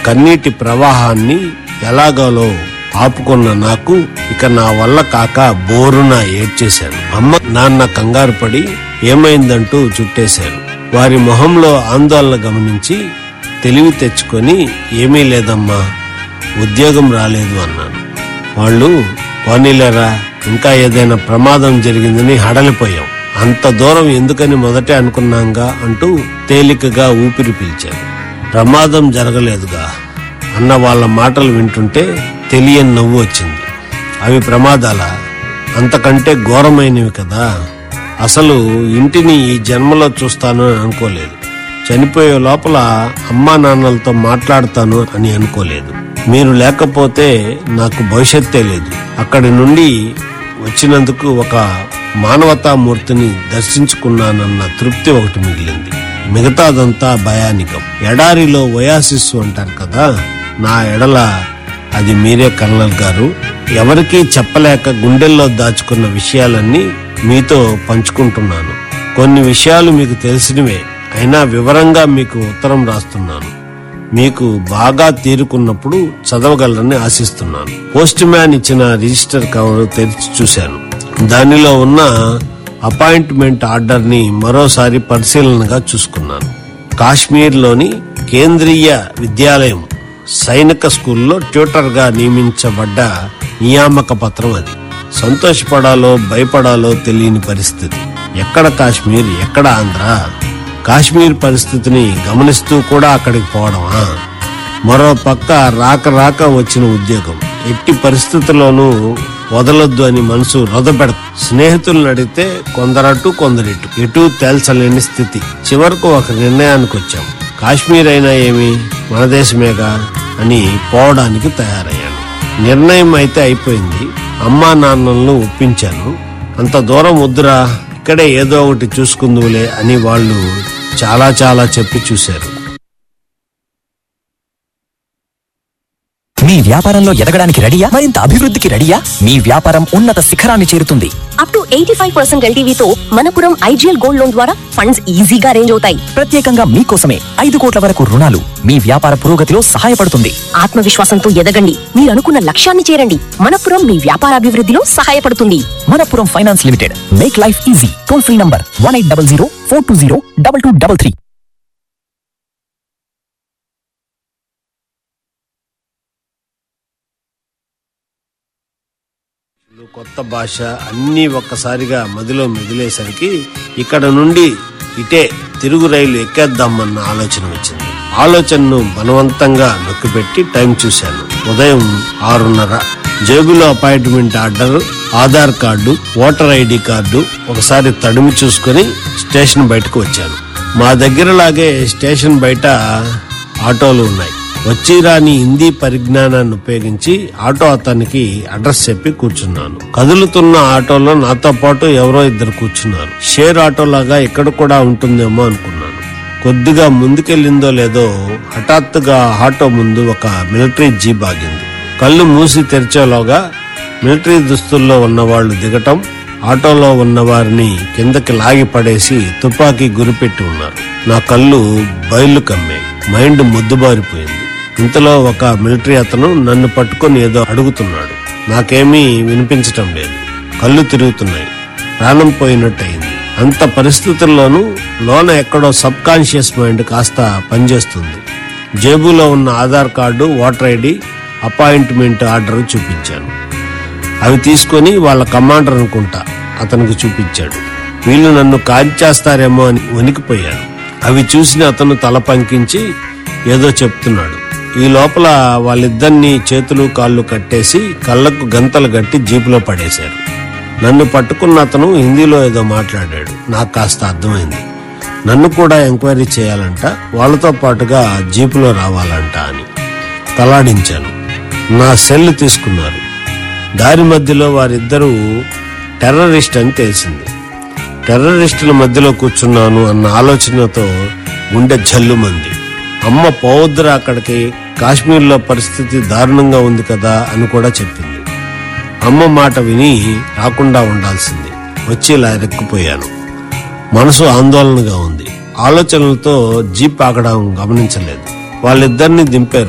కన్నీటి ప్రవాహాన్ని ఎలాగోలో ఆపుకున్న నాకు ఇక నా వల్ల కాక బోరున ఏడ్చేశాను అమ్మ నాన్న కంగారు పడి ఏమైందంటూ చుట్టేశారు వారి మొహంలో ఆందోళన గమనించి తెలివి తెచ్చుకొని ఏమీ లేదమ్మా ఉద్యోగం రాలేదు అన్నాను వాళ్ళు పోనీలేరా ఇంకా ఏదైనా ప్రమాదం జరిగిందని హడలిపోయాం అంత దూరం ఎందుకని మొదటే అనుకున్నాంగా అంటూ తేలికగా ఊపిరి పీల్చారు ప్రమాదం జరగలేదుగా అన్న వాళ్ళ మాటలు వింటుంటే తెలియని నవ్వు వచ్చింది అవి ప్రమాదాల అంతకంటే ఘోరమైనవి కదా అసలు ఇంటిని ఈ జన్మలో చూస్తాను అని అనుకోలేదు చనిపోయే లోపల అమ్మా నాన్నలతో మాట్లాడతాను అని అనుకోలేదు మీరు లేకపోతే నాకు భవిష్యత్తే లేదు అక్కడి నుండి వచ్చినందుకు ఒక మానవతామూర్తిని దర్శించుకున్నానన్న తృప్తి ఒకటి మిగిలింది మిగతాదంతా భయానికం ఎడారిలో వయాసిస్సు అంటారు కదా నా ఎడల అది మీరే కర్నల్ గారు ఎవరికీ చెప్పలేక గుండెల్లో దాచుకున్న విషయాలన్నీ మీతో పంచుకుంటున్నాను కొన్ని విషయాలు మీకు తెలిసినవే అయినా వివరంగా మీకు ఉత్తరం రాస్తున్నాను మీకు బాగా తీరుకున్నప్పుడు చదవగలరని ఆశిస్తున్నాను పోస్ట్ మ్యాన్ ఇచ్చిన రిజిస్టర్ కవర్ తెరిచి చూశాను దానిలో ఉన్న అపాయింట్మెంట్ ఆర్డర్ ని మరోసారి పరిశీలనగా చూసుకున్నాను కాశ్మీర్లోని కేంద్రీయ విద్యాలయం సైనిక స్కూల్లో ట్యూటర్ గా నియమించబడ్డ నియామక పత్రం అది సంతోషపడాలో భయపడాలో తెలియని పరిస్థితి ఎక్కడ కాశ్మీర్ ఎక్కడ ఆంధ్ర కాశ్మీర్ పరిస్థితిని గమనిస్తూ కూడా అక్కడికి పోవడమా మరో పక్క రాక రాక వచ్చిన ఉద్యోగం ఎట్టి పరిస్థితుల్లోనూ వదలొద్దు అని మనసు రొదపెడ స్నేహితులను అడిగితే కొందరటు కొందరిటు ఎటు తేల్చలేని స్థితి చివరకు ఒక నిర్ణయానికి వచ్చాం కాశ్మీర్ అయినా ఏమి మన దేశమేగా అని పోవడానికి తయారయ్యాను నిర్ణయం అయితే అయిపోయింది అమ్మా నాన్నలను ఒప్పించాను అంత దూరం వద్దురా ఇక్కడే ఏదో ఒకటి చూసుకుందువులే అని వాళ్ళు చాలా చాలా చెప్పి చూశారు మీ వ్యాపారంలో ఎదగడానికి రెడీయా మరింత అభివృద్ధికి రెడీయా మీ వ్యాపారం ఉన్నత శిఖరాన్ని చేరుతుంది up to eighty five percent ఎల్టీవీతో మనపురం ఐజీఎల్ గోల్డ్ లోన్ ద్వారా ఫండ్స్ ఈజీగా అరేంజ్ అవుతాయి ప్రత్యేకంగా మీకోసమే ఐదు కోట్ల వరకు రుణాలు మీ వ్యాపార పురోగతిలో సహాయపడుతుంది ఆత్మవిశ్వాసంతో ఎదగండి మీరు అనుకున్న లక్ష్యాన్ని చేరండి మనపురం మీ వ్యాపార అభివృద్ధిలో సహాయపడుతుంది Manappuram finance limited make life easy toll free number one eight double zero four two zero double two double three కొత్త భాష అన్నీ ఒక్కసారిగా మదిలో మెదిలేసరికి ఇక్కడ నుండి ఇటే తిరుగు రైలు ఎక్కేద్దామన్న ఆలోచన వచ్చింది ఆలోచనను బలవంతంగా నొక్కిపెట్టి టైం చూశాను ఉదయం ఆరున్నర జేబులో appointment order Aadhaar card voter ID card ఒకసారి తడిమి చూసుకొని స్టేషన్ బయటకు వచ్చాను మా దగ్గరలాగే స్టేషన్ బయట ఆటోలు ఉన్నాయి వచ్చి రాని హిందీ పరిజ్ఞానాన్ని ఉపయోగించి ఆటో అతనికి అడ్రస్ చెప్పి కూర్చున్నాను కదులుతున్న ఆటోలో నాతో పాటు ఎవరో ఇద్దరు కూర్చున్నారు షేర్ ఆటో లాగా ఇక్కడ కూడా ఉంటుందేమో అనుకున్నాను కొద్దిగా ముందుకెళ్ళిందో లేదో హఠాత్తుగా ఆటో ముందు ఒక మిలిటరీ జీప్ ఆగింది కళ్ళు మూసి తెరిచేలోగా మిలిటరీ దుస్తుల్లో ఉన్న వాళ్ళు దిగటం ఆటోలో ఉన్న వారిని కిందకి లాగి పడేసి తుపాకీ గురిపెట్టి ఉన్నారు నా కళ్ళు బయలు కమ్మాయి మైండ్ ముద్దుబారిపోయింది ఇంతలో ఒక మిలిటరీ అతను నన్ను పట్టుకొని ఏదో అడుగుతున్నాడు నాకేమీ వినిపించటం లేదు కళ్ళు తిరుగుతున్నాయి ప్రాణం పోయినట్టయింది అంత పరిస్థితుల్లోనూ లోన ఎక్కడో సబ్ కాన్షియస్ మైండ్ కాస్త పనిచేస్తుంది జేబులో ఉన్న Aadhaar card voter ID appointment order చూపించాను అవి తీసుకొని వాళ్ళ కమాండర్ అనుకుంటా అతనికి చూపించాడు వీళ్ళు నన్ను కాల్చేస్తారేమో అని వణికిపోయాడు అవి చూసిన అతను తల పంకించి ఏదో చెప్తున్నాడు ఈ లోపల వాళ్ళిద్దరిని చేతులు కాళ్ళు కట్టేసి కళ్ళకు గంతలు కట్టి జీపులో పడేశారు నన్ను పట్టుకున్న అతను హిందీలో ఏదో మాట్లాడాడు నాకు కాస్త అర్థమైంది నన్ను కూడా ఎంక్వైరీ చేయాలంట వాళ్ళతో పాటుగా జీపులో రావాలంట అని తలాడించాను నా సెల్ తీసుకున్నారు దారి మధ్యలో వారిద్దరూ టెర్రరిస్ట్ అని తెలిసింది టెర్రరిస్టుల మధ్యలో కూర్చున్నాను అన్న ఆలోచనతో గుండె జల్లుమంది అమ్మ పోవద్దురా అక్కడికి కాశ్మీర్లో పరిస్థితి దారుణంగా ఉంది కదా అని కూడా చెప్పింది అమ్మ మాట విని రాకుండా ఉండాల్సింది వచ్చి ఇలా ఎరక్కుపోయాను మనసు ఆందోళనగా ఉంది ఆలోచనలతో జీప్ ఆగడం గమనించలేదు వాళ్ళిద్దరిని దింపారు